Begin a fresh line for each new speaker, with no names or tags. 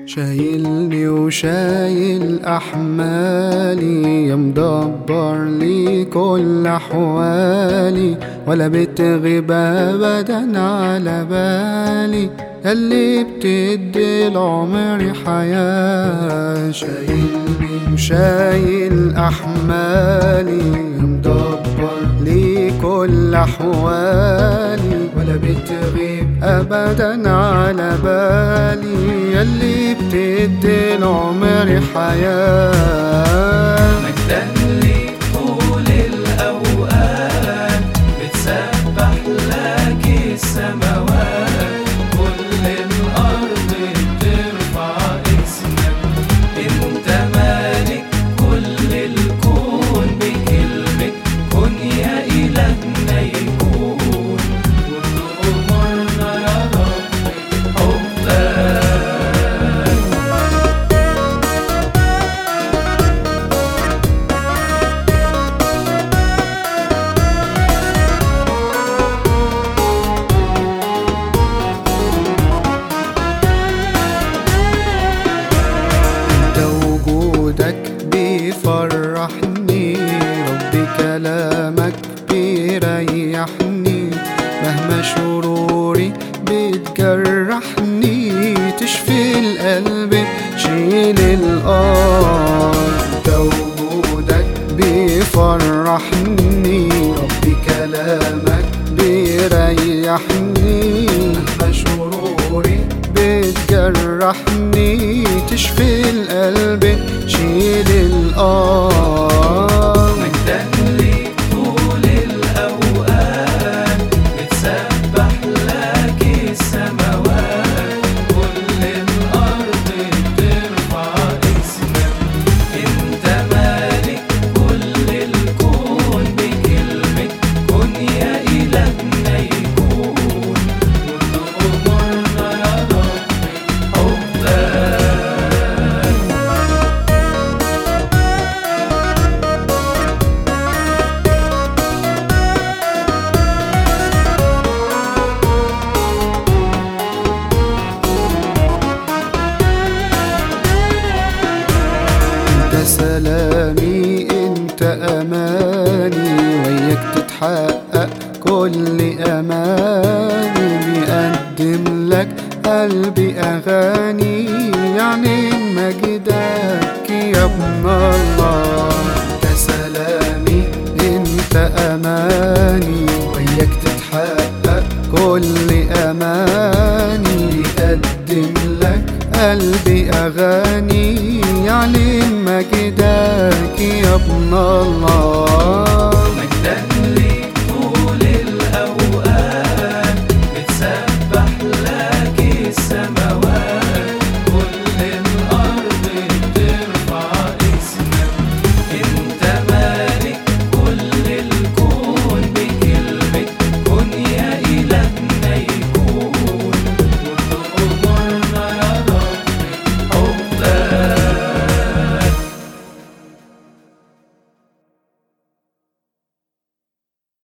شايلني وشايل أحمالي يا مدبر لي كل أحوالي ولا بتغيب أبدا على بالي اللي بتدي العمر حياة شايلني وشايل أحمالي يا مدبر لي كل أحوالي ولا بتغيب أبدا على بالي يلي بتدي العمر حياة
مجدا ليك طول الأوقات بتسبح لك السماوات كل الأرض بترفع اسمك أنت مالك كل الكون بكلمة كن يا إلهنا يكون كل أمورنا يا رب حبك
انت وجودك بيفرحني ربي كلامك بيريحني مهما شروري بتجرحني تشفي القلب تشيل الآه انت وجودك بيفرحني ربي كلامك بيريحني مهما شروري بتجرحني تشفي القلب تشيل الآه
مجدا ليك طول الأوقات بتسبح لك السماوات كل الأرض بترفع اسمك أنت مالك كل الكون بكلمة كن يا إلهنا يكون كل أمورنا يا رب حبك
انت سلامي انت اماني وياك تتحقق كل اماني بيقدم لك قلبي اغاني يعني مجدك يا ابن الله انت سلامي انت اماني وياك تتحقق كل اماني بيقدم لك قلبي أغاني يعلن مجدك يا ابن الله